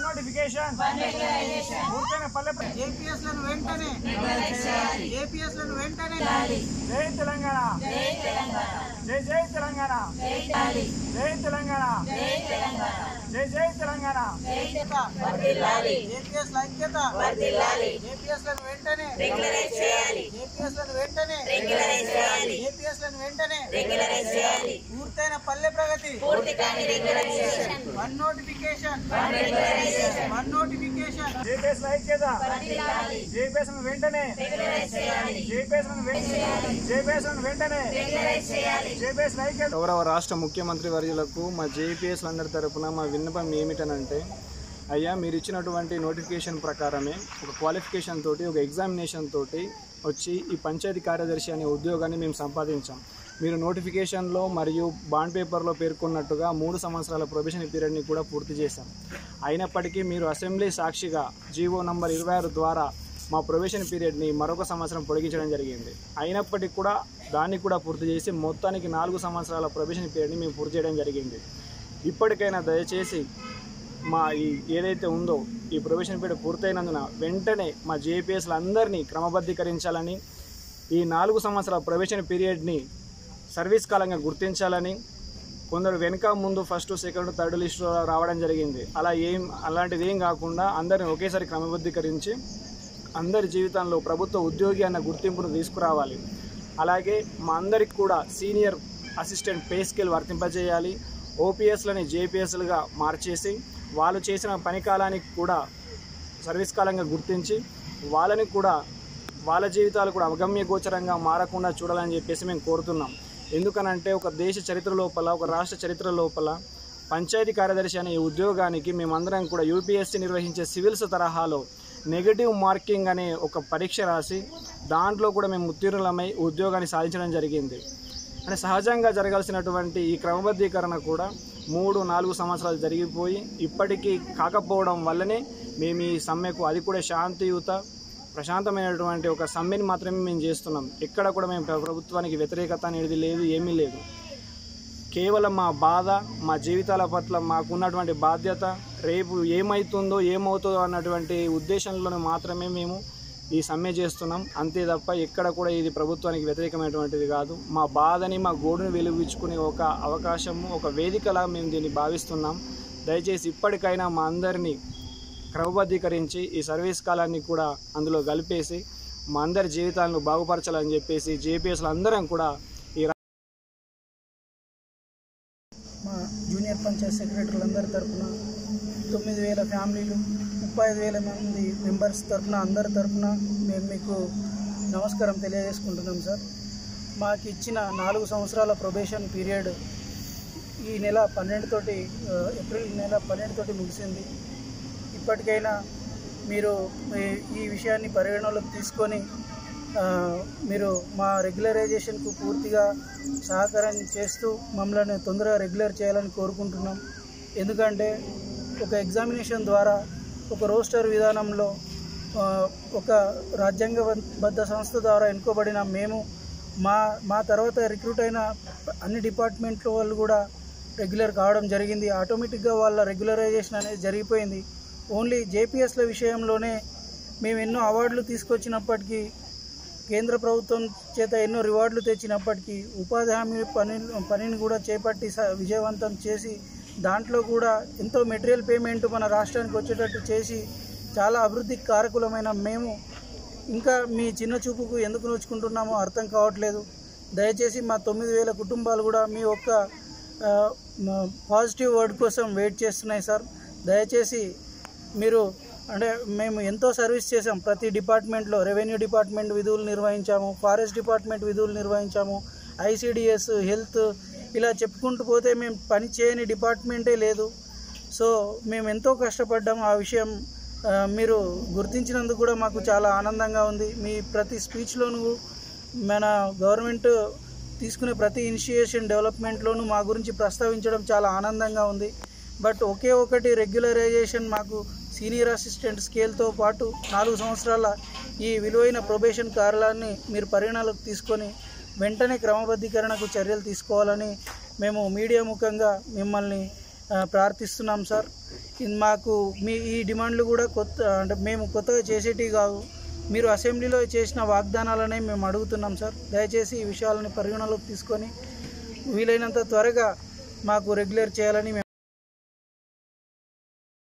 notification పూర్తయిన పల్లె ప్ర- ఏపీఎస్ లను వెంటనే ఏపీఎస్ లను వెంటనే జై తెలంగాణ జై జై తెలంగాణ జై తెలంగాణ జై జై తెలంగాణ ఏపీఎస్ ఐక్యత ఏపీఎస్ లను వెంటనే ఏపీఎస్ లను వెంటనే ఏపీఎస్ లను వెంటనే పూర్తయిన పల్లె ప్రగతి one notification one notification JPS ఐక్యత జేపీఎస్ వెంటనే జేపీఎస్ జేపీఎస్ వెంటనే జేపీఎస్ ఐక్యత గౌరవ రాష్ట్ర ముఖ్యమంత్రి వర్యులకు మా జేపీఎస్ అందరి తరపున మా విన్నపం ఏమిటనంటే అయ్యా మీరు ఇచ్చినటువంటి నోటిఫికేషన్ ప్రకారమే ఒక క్వాలిఫికేషన్ తోటి ఒక ఎగ్జామినేషన్ తోటి వచ్చి ఈ పంచాయతీ కార్యదర్శి అనే ఉద్యోగాన్ని మేము సంపాదించాం మీరు నోటిఫికేషన్లో మరియు బాండ్ పేపర్లో పేర్కొన్నట్టుగా మూడు సంవత్సరాల ప్రొబేషన్ పీరియడ్ని కూడా పూర్తి చేశాం అయినప్పటికీ మీరు అసెంబ్లీ సాక్షిగా జీవో నంబర్ ఇరవై ఆరు ద్వారా మా ప్రొబేషన్ పీరియడ్ని మరొక సంవత్సరం పొడిగించడం జరిగింది అయినప్పటికీ కూడా దాన్ని కూడా పూర్తి చేసి మొత్తానికి నాలుగు సంవత్సరాల ప్రొబేషన్ పీరియడ్ని మేము పూర్తి చేయడం జరిగింది ఇప్పటికైనా దయచేసి మా ఈ ఏదైతే ఉందో ఈ ప్రొబేషన్ పీరియడ్ పూర్తయినందున వెంటనే మా జేపీఎస్లు అందరినీ క్రమబద్ధీకరించాలని ఈ నాలుగు సంవత్సరాల ప్రొబేషన్ పీరియడ్ని సర్వీస్ కాలంగా గుర్తించాలని కొందరు వెనుక ముందు ఫస్ట్ సెకండ్ థర్డ్ లిస్టులో రావడం జరిగింది అలా ఏం అలాంటిది ఏం కాకుండా అందరిని ఒకేసారి క్రమబద్ధీకరించి అందరి జీవితంలో ప్రభుత్వ ఉద్యోగి అన్న గుర్తింపును తీసుకురావాలి అలాగే మా అందరికి కూడా సీనియర్ అసిస్టెంట్ పే స్కేల్ వర్తింపజేయాలి ఓపీఎస్లని జేపీఎస్లుగా మార్చేసి వాళ్ళు చేసిన పని కాలానికి కూడా సర్వీస్ కాలంగా గుర్తించి వాళ్ళని కూడా వాళ్ళ జీవితాలు కూడా అగమ్య గోచరంగా మారకుండా చూడాలని చెప్పేసి మేము కోరుతున్నాం ఎందుకనంటే ఒక దేశ చరిత్ర లోపల ఒక రాష్ట్ర చరిత్ర లోపల పంచాయతీ కార్యదర్శి అనే ఈ ఉద్యోగానికి మేమందరం కూడా యూపీఎస్సీ నిర్వహించే సివిల్స్ తరహాలో నెగటివ్ మార్కింగ్ అనే ఒక పరీక్ష రాసి దాంట్లో కూడా మేము ఉత్తీర్ణులమై ఉద్యోగాన్ని సాధించడం జరిగింది అంటే సహజంగా జరగాల్సినటువంటి ఈ క్రమబద్ధీకరణ కూడా మూడు నాలుగు సంవత్సరాలు జరిగిపోయి ఇప్పటికీ కాకపోవడం వల్లనే మేము ఈ సమ్మెకు అది కూడా శాంతియుత ప్రశాంతమైనటువంటి ఒక సమ్మెని మాత్రమే మేము చేస్తున్నాం ఎక్కడ కూడా మేము ప్ర- ప్రభుత్వానికి వ్యతిరేకత అనేది లేదు ఏమీ లేదు కేవలం మా బాధ మా జీవితాల పట్ల మాకున్నటువంటి బాధ్యత రేపు ఏమవుతుందో ఏమవుతుందో అన్నటువంటి ఉద్దేశంలో మాత్రమే మేము ఈ సమ్మె చేస్తున్నాం అంతే తప్ప ఎక్కడ కూడా ఇది ప్రభుత్వానికి వ్యతిరేకమైనటువంటిది కాదు మా బాధని మా గోడుని వెలుగుచ్చుకునే ఒక అవకాశము ఒక వేదికలా మేము దీన్ని భావిస్తున్నాం దయచేసి ఇప్పటికైనా మా అందరినీ క్రమబద్ధీకరించి ఈ సర్వీస్ కాలాన్ని కూడా అందులో కలిపేసి మా అందరి జీవితాలను బాగుపరచాలని చెప్పేసి జేపీఎస్లు అందరం కూడా ఈ మా జూనియర్ పంచాయత్ సెక్రటరీలందరి తరఫున తొమ్మిది వేల ఫ్యామిలీలు ముప్పై ఐదు వేల మంది మెంబర్స్ తరఫున అందరి తరఫున మేము మీకు నమస్కారం తెలియజేసుకుంటున్నాం సార్ మాకు ఇచ్చిన నాలుగు సంవత్సరాల ప్రొబేషన్ పీరియడ్ ఈ నెల పన్నెండు తోటి ఆ, ఏప్రిల్ నెల పన్నెండు తోటి ముగిసింది ఇప్పటికైనా మీరు ఈ- ఈ విషయాన్ని పరిగణలోకి తీసుకొని ఆ, మీరు మా రెగ్యులరైజేషన్కు పూర్తిగా సహకారం చేస్తూ మమ్మల్ని తొందరగా రెగ్యులర్ చేయాలని కోరుకుంటున్నాం ఎందుకంటే ఒక ఎగ్జామినేషన్ ద్వారా ఒక రోస్టర్ విధానంలో ఆ, ఒక రాజ్యాంగబద్ధ సంస్థ ద్వారా ఎన్నుకోబడిన మేము మా మా తర్వాత రిక్రూట్ అయిన అన్ని డిపార్ట్మెంట్ల వాళ్ళు కూడా రెగ్యులర్ కావడం జరిగింది ఆటోమేటిక్గా వాళ్ళ రెగ్యులరైజేషన్ అనేది జరిగిపోయింది ఓన్లీ జేపీఎస్ల విషయంలోనే మేము ఎన్నో అవార్డులు తీసుకొచ్చినప్పటికీ కేంద్ర ప్రభుత్వం చేత ఎన్నో రివార్డులు తెచ్చినప్పటికీ ఉపాధి హామీ పని పనిని కూడా చేపట్టి స- విజయవంతం చేసి దాంట్లో కూడా ఎంతో మెటీరియల్ పేమెంట్ మన రాష్ట్రానికి వచ్చేటట్టు చేసి చాలా అభివృద్ధి కారకులమైన మేము ఇంకా మీ చిన్న చూపుకు ఎందుకు నోచుకుంటున్నామో అర్థం కావట్లేదు దయచేసి మా తొమ్మిది వేల కుటుంబాలు కూడా మీ ఒక్క ఆ, మ- పాజిటివ్ వర్డ్ కోసం వెయిట్ చేస్తున్నాయి సార్ దయచేసి మీరు అంటే మేము ఎంతో సర్వీస్ చేసాం ప్రతి డిపార్ట్మెంట్లో రెవెన్యూ డిపార్ట్మెంట్ విధులు నిర్వహించాము ఫారెస్ట్ డిపార్ట్మెంట్ విధులు నిర్వహించాము ఐసిడిఎస్ హెల్త్ ఇలా చెప్పుకుంటూ పోతే మేము పని చేయని డిపార్ట్మెంటే లేదు సో మేము ఎంతో కష్టపడ్డాము ఆ విషయం ఆ, మీరు గుర్తించినందుకు కూడా మాకు చాలా ఆనందంగా ఉంది మీ ప్రతి స్పీచ్లోనూ మన గవర్నమెంట్ తీసుకునే ప్రతి ఇనిషియేషన్ డెవలప్మెంట్లోనూ మా గురించి ప్రస్తావించడం చాలా ఆనందంగా ఉంది బట్ ఒకే ఒకటి రెగ్యులరైజేషన్ మాకు సీనియర్ అసిస్టెంట్ స్కేల్తో పాటు నాలుగు సంవత్సరాల ఈ విలువైన ప్రొబేషన్ కార్యాలయాన్ని మీరు పరిగణలోకి తీసుకొని వెంటనే క్రమబద్ధీకరణకు చర్యలు తీసుకోవాలని మేము మీడియా ముఖంగా మిమ్మల్ని ఆ, ప్రార్థిస్తున్నాం సార్ ఇది మాకు మీ ఈ డిమాండ్లు కూడా కొత్త అంటే మేము కొత్తగా చేసేటివి కావు మీరు అసెంబ్లీలో చేసిన వాగ్దానాలనే మేము అడుగుతున్నాం సార్ దయచేసి ఈ విషయాలని పరిగణలోకి తీసుకొని వీలైనంత త్వరగా మాకు రెగ్యులర్ చేయాలని మేము